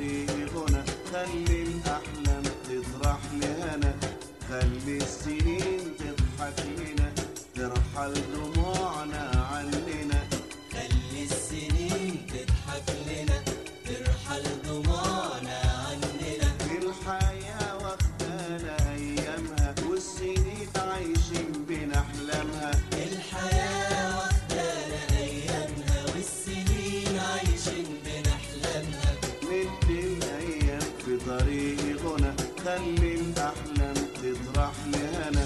طريق غنى خلي الأحلام تطرح لهنا خلي السنين تضحك لنا ترحل دموعنا عننا خلي السنين تضحك لنا ترحل دموعنا عننا الحياة واخدانا أيامها والسنين عايشين بنحلمها الحياة واخدانا أيامها والسنين عايشين بنحلمها ندي الأيام في طريق غنى خلي الأحلام تطرح لهنا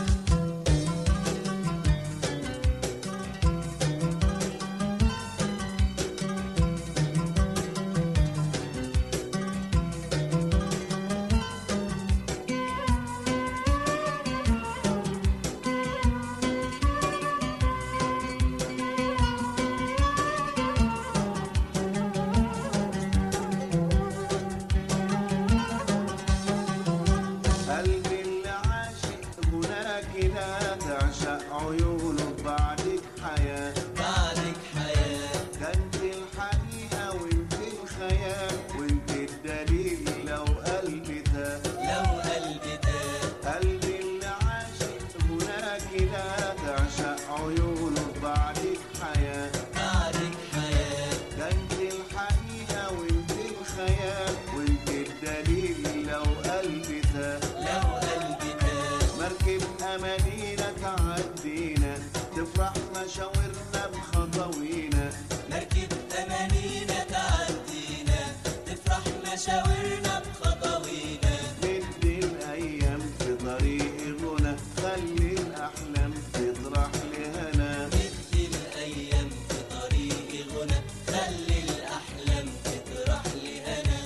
قلبي اللي عاشق هناك لا تعشق عيونه بعدك حياة بعدك حياة كانت الحقيقة وانت الخيال وانت الدليل لو قلبي تاه لو قلبي تاه قلبي اللي عاشق هناك لا تعشق عيونه بعدك حياة بعدك حياة كانت الحقيقة وانت الخيال وانت الدليل لو قلبي تاه لو قلبي تاه مركب أمانينا تعدينا تفرح مشاورنا بخطوينا مركب أمانينا تعدينا تفرح مشاورنا بخطوينا ندي الأيام في طريق غنى خلي الأحلام تطرح لهنا ندي الأيام في طريق غنى خلي الأحلام تطرح لهنا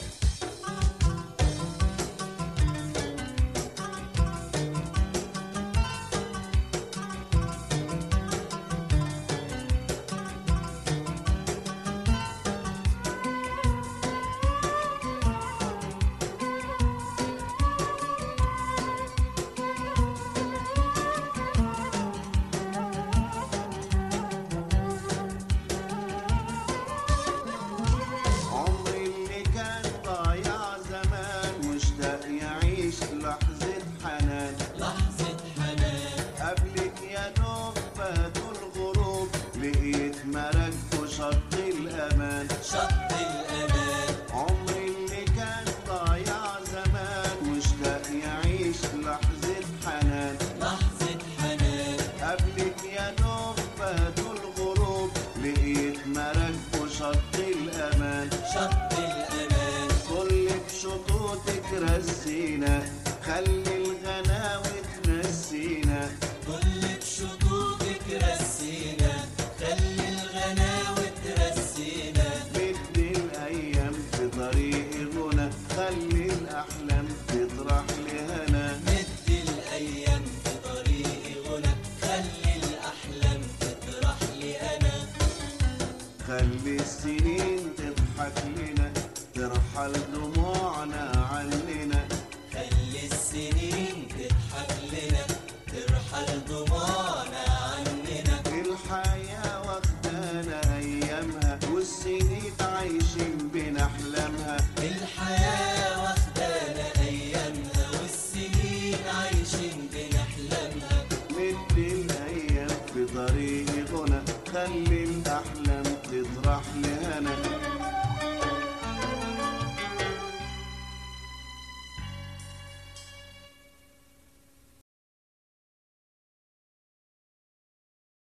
عمري اللي كان ضايع زمان مشتاق يعيش لحظة حنان لحظة حنان قبلك يا دوب فاتوا الغروب لقيت ملك شط الأمان شط الأمان عمري اللي كان ضايع زمان مشتاق يعيش لحظة حنان لحظة حنان قبلك يا دوب فاتوا الغروب لقيت ملك شط الأمان شط الأمان كلك شطوطك رسينا خلي الغناوي تنسينا كل بشطوطك رسينا خلي الغناوي ترسينا بدي الأيام في طريق غنى خلي الأحلام تطرح لهنا ندي الأيام في طريق غنى خلي الأحلام تطرح لأنا خلي السنين تضحك لنا ترحل دموعنا عننا خلي السنين تضحك لنا ترحل دموعنا عننا الحياة واخدانا أيامها والسنين عايشين بنحلمها الحياة